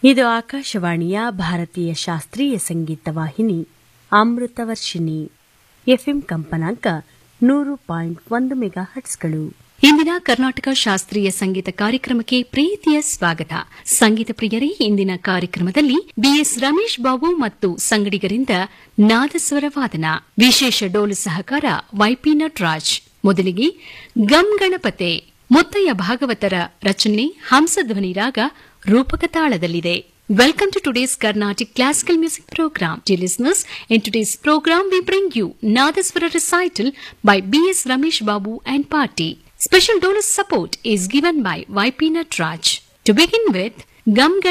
ಇದು ಆಕಾಶವಾಣಿಯ ಭಾರತೀಯ ಶಾಸ್ತ್ರೀಯ ಸಂಗೀತ ವಾಹಿನಿ ಅಮೃತವರ್ಷಿಣಿ ಎಫ್ಎಂ ಕಂಪನಾಂಕ ನೂರು ಪಾಯಿಂಟ್ ಒಂದು ಮೆಗಾ ಹಟ್ಸ್ಗಳು ಇಂದಿನ ಕರ್ನಾಟಕ ಶಾಸ್ತ್ರೀಯ ಸಂಗೀತ ಕಾರ್ಯಕ್ರಮಕ್ಕೆ ಪ್ರೀತಿಯ ಸ್ವಾಗತ ಸಂಗೀತ ಪ್ರಿಯರೇ ಇಂದಿನ ಕಾರ್ಯಕ್ರಮದಲ್ಲಿ ಬಿಎಸ್ ರಮೇಶ್ ಬಾಬು ಮತ್ತು ಸಂಗಡಿಗರಿಂದ ನಾದಸ್ವರ ವಾದನ ವಿಶೇಷ ಡೋಲು ಸಹಕಾರ ವೈಪಿ ನಟರಾಜ್ ಮೊದಲಿಗೆ ಗಂ ಗಣಪತೆ ಮುತ್ತಯ್ಯ ಭಾಗವತರ ರಚನೆ ಹಂಸಧ್ವನಿ ರಾಗ ರೂಪಕ ತಾಳದಲ್ಲಿದೆ Welcome to today's Carnatic Classical Music Program. Dear listeners, in today's program we bring you Nadaswara recital by B.S. Ramesh Babu and Party. Special donor support is given by YP Natraj. To begin with, Gam